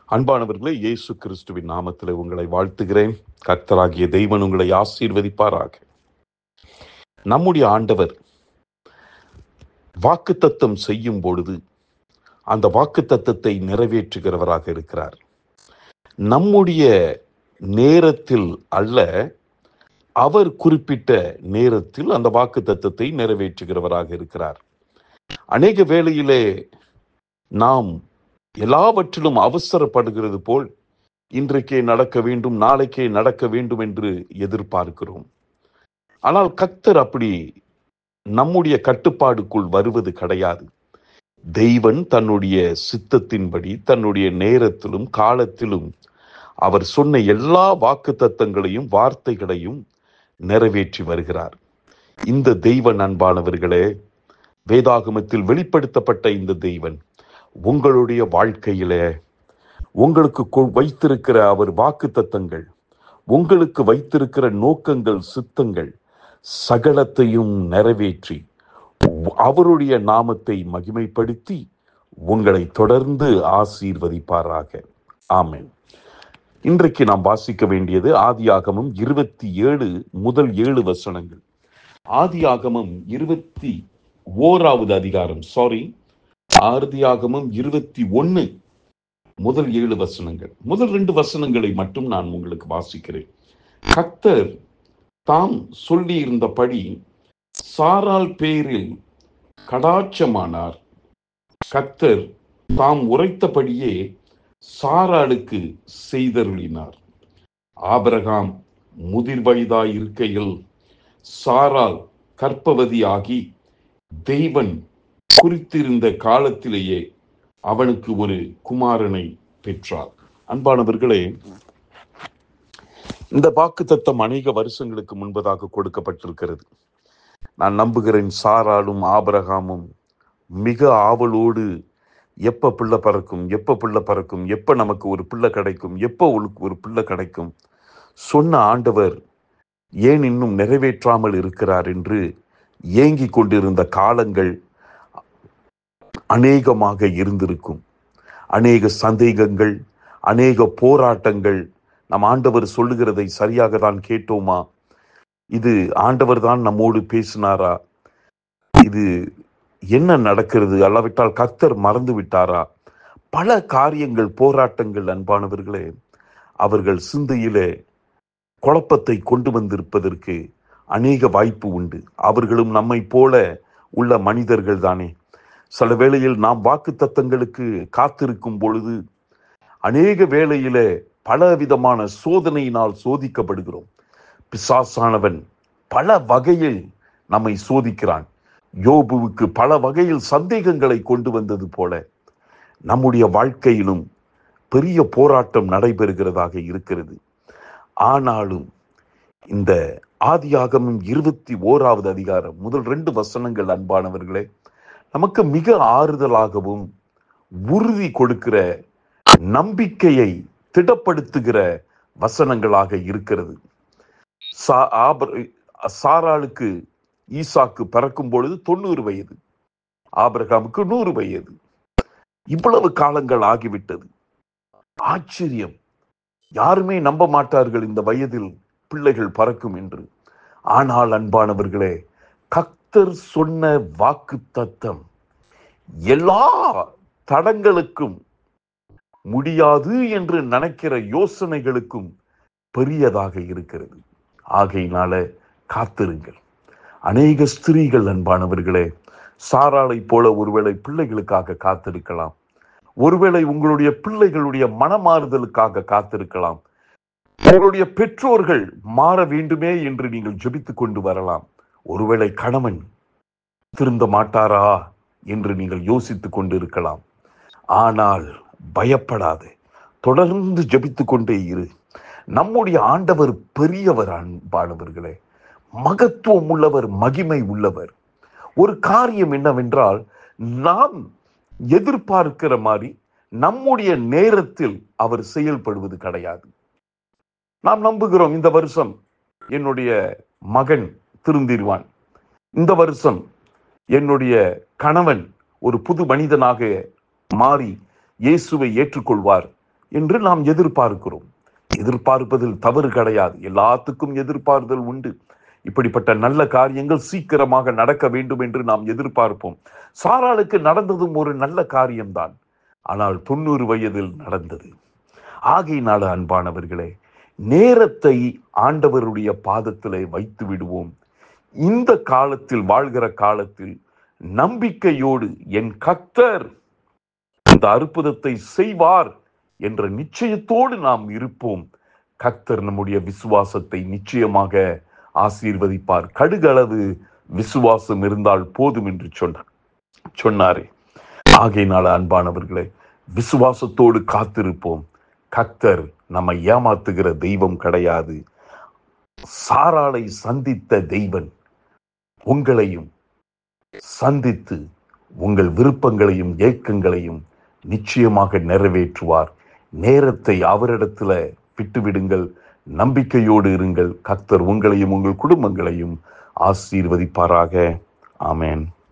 அன்பானவர்களே இயேசு கிறிஸ்துவின் நாமத்தில் உங்களை வாழ்த்துகிறேன் கர்த்தராகிய தெய்வன் உங்களை ஆசீர்வதிப்பாராக நம்முடைய ஆண்டவர் வாக்குத்தத்தம் செய்யும் பொழுது அந்த வாக்குத்தத்தத்தை நிறைவேற்றுகிறவராக இருக்கிறார் நம்முடைய நேரத்தில் அல்ல அவர் குறிப்பிட்ட நேரத்தில் அந்த வாக்குத்தத்தத்தை நிறைவேற்றுகிறவராக இருக்கிறார் அநேக வேளையிலே நாம் எல்லாவற்றிலும் அவசரப்படுகிறது போல் இன்றைக்கே நடக்க வேண்டும் நாளைக்கே நடக்க வேண்டும் என்று எதிர்பார்க்கிறோம் ஆனால் கத்தர் அப்படி நம்முடைய கட்டுப்பாடுக்குள் வருவது கிடையாது தெய்வன் தன்னுடைய சித்தத்தின்படி தன்னுடைய நேரத்திலும் காலத்திலும் அவர் சொன்ன எல்லா வாக்கு தத்தங்களையும் வார்த்தைகளையும் நிறைவேற்றி வருகிறார் இந்த தெய்வன் அன்பானவர்களே வேதாகமத்தில் வெளிப்படுத்தப்பட்ட இந்த தெய்வன் உங்களுடைய வாழ்க்கையிலே உங்களுக்கு கொ- வைத்திருக்கிற அவர் வாக்கு தத்தங்கள் உங்களுக்கு வைத்திருக்கிற நோக்கங்கள் சித்தங்கள் சகலத்தையும் நிறைவேற்றி அவருடைய நாமத்தை மகிமைப்படுத்தி உங்களை தொடர்ந்து ஆசீர்வதிப்பாராக ஆமென் இன்றைக்கு நாம் வாசிக்க வேண்டியது ஆதியாகமம் இருபத்தி ஏழு முதல் ஏழு வசனங்கள் ஆதியாகமம் இருபத்தி ஓராவது அதிகாரம் சாரி ஆதியாகமம் இருபத்தி ஒன்னு முதல் ஏழு வசனங்கள் முதல் ரெண்டு வசனங்களை மட்டும் நான் உங்களுக்கு வாசிக்கிறேன் கத்தர் தாம் சொல்லியிருந்தபடி சாரால் பேரில் கடாட்சமானார் கத்தர் தாம் உரைத்தபடியே சாராளுக்கு செய்தருளினார் ஆபிரகாம் முதிர் வயதாய் இருக்கையில் சாரால் கற்பவதியாகி தெய்வன் குறித்திருந்த காலத்திலேயே அவனுக்கு ஒரு குமாரனை பெற்றார் அன்பானவர்களே இந்த வாக்குத்தத்தம் அநேக வருஷங்களுக்கு முன்பதாக கொடுக்கப்பட்டிருக்கிறது நான் நம்புகிறேன் சாராலும் ஆபிரகாமும் மிக ஆவலோடு எப்ப பிள்ளை பறக்கும் எப்ப பிள்ளை பறக்கும் எப்ப நமக்கு ஒரு பிள்ளை கிடைக்கும் எப்ப உனக்கு ஒரு பிள்ளை கிடைக்கும் சொன்ன ஆண்டவர் ஏன் இன்னும் நிறைவேற்றாமல் இருக்கிறார் என்று ஏங்கிக் கொண்டிருந்த காலங்கள் அநேகமாக இருந்திருக்கும் அநேக சந்தேகங்கள் அநேக போராட்டங்கள் நம் ஆண்டவர் சொல்லுகிறதை சரியாக தான் கேட்டோமா இது ஆண்டவர் தான் நம்மோடு பேசினாரா இது என்ன நடக்கிறது அல்லாவிட்டால் கர்த்தர் மறந்து விட்டாரா பல காரியங்கள் போராட்டங்கள் அன்பானவர்களே அவர்கள் சிந்தையிலே குழப்பத்தை கொண்டு வந்திருப்பதற்கு அநேக வாய்ப்பு உண்டு அவர்களும் நம்மை போல உள்ள மனிதர்கள் தானே சில வேளையில் நாம் வாக்கு தத்தங்களுக்கு காத்திருக்கும் பொழுது அநேக வேளையிலே பல விதமான சோதனையினால் சோதிக்கப்படுகிறோம் பிசாசானவன் பல வகையில் நம்மை சோதிக்கிறான் யோபுவுக்கு பல வகையில் சந்தேகங்களை கொண்டு வந்தது போல நம்முடைய வாழ்க்கையிலும் பெரிய போராட்டம் நடைபெறுகிறதாக இருக்கிறது ஆனாலும் இந்த ஆதியாகமும் இருபத்தி ஓராவது அதிகாரம் முதல் ரெண்டு வசனங்கள் அன்பானவர்களே நமக்கு மிக ஆறுதலாகவும் உறுதி கொடுக்கிற நம்பிக்கையை திடப்படுத்துகிற வசனங்களாக இருக்கிறது சா- ஆபர- சாராளுக்கு ஈசாக்கு பிறக்கும் பொழுது தொண்ணூறு வயது ஆபிரகாமுக்கு நூறு வயது இவ்வளவு காலங்கள் ஆகிவிட்டது ஆச்சரியம் யாருமே நம்ப மாட்டார்கள் இந்த வயதில் பிள்ளைகள் பறக்கும் என்று ஆனால் அன்பானவர்களே கர்த்தர் சொன்ன வாக்கு தத்தம் எல்லா தடங்களுக்கும் முடியாது என்று நினைக்கிற யோசனைகளுக்கும் பெரியதாக இருக்கிறது ஆகையினால காத்திருங்கள் அநேக ஸ்திரீகள் அன்பானவர்களே சாராளை போல ஒருவேளை பிள்ளைகளுக்காக காத்திருக்கலாம் ஒருவேளை உங்களுடைய பிள்ளைகளுடைய மனமாறுதலுக்காக காத்திருக்கலாம் உங்களுடைய பெற்றோர்கள் மாற வேண்டுமே என்று நீங்கள் ஜெபித்துக் கொண்டு வரலாம் ஒருவேளை கணவன் திருந்த மாட்டாரா என்று நீங்கள் யோசித்துக் கொண்டிருக்கலாம் ஆனால் பயப்படாதே தொடர்ந்து ஜெபித்துக் கொண்டே இரு நம்முடைய ஆண்டவர் பெரியவர் அன்பானவர்களே மகத்துவம் உள்ளவர் மகிமை உள்ளவர் ஒரு காரியம் என்னவென்றால் நாம் எதிர்பார்க்கிற மாதிரி நம்முடைய நேரத்தில் அவர் செயல்படுவது கிடையாது நாம் நம்புகிறோம் இந்த வருஷம் என்னுடைய மகன் திருந்திருவான் இந்த வருஷம் என்னுடைய கணவன் ஒரு புது மனிதனாக மாறி இயேசுவை ஏற்றுக்கொள்வார் என்று நாம் எதிர்பார்க்கிறோம் எதிர்பார்ப்பதில் தவறு கிடையாது எல்லாத்துக்கும் எதிர்பார்த்தல் உண்டு இப்படிப்பட்ட நல்ல காரியங்கள் சீக்கிரமாக நடக்க வேண்டும் என்று நாம் எதிர்பார்ப்போம் சாராளுக்கு நடந்ததும் ஒரு நல்ல காரியம்தான் ஆனால் தொண்ணூறு வயதில் நடந்தது ஆகையினால அன்பானவர்களே நேரத்தை ஆண்டவருடைய பாதத்திலே வைத்து விடுவோம் இந்த காலத்தில் வாழ்கிற காலத்தில் நம்பிக்கையோடு என் கத்தர் இந்த அற்புதத்தை செய்வார் என்ற நிச்சயத்தோடு நாம் இருப்போம் கத்தர் நம்முடைய விசுவாசத்தை நிச்சயமாக ஆசீர்வதிப்பார் கடுகளவு விசுவாசம் இருந்தால் போதும் என்று சொன்னார் சொன்னாரே ஆகையினால அன்பானவர்களே விசுவாசத்தோடு காத்திருப்போம் கத்தர் நம்மை ஏமாத்துகிற தெய்வம் கிடையாது சாராளை சந்தித்த தெய்வன் உங்களையும் சந்தித்து உங்கள் விருப்பங்களையும் ஏக்கங்களையும் நிச்சயமாக நிறைவேற்றுவார் நேரத்தை அவரிடத்துல விட்டுவிடுங்கள் நம்பிக்கையோடு இருங்கள் கத்தர் உங்களையும் உங்கள் குடும்பங்களையும் ஆசீர்வதிப்பாராக ஆமேன்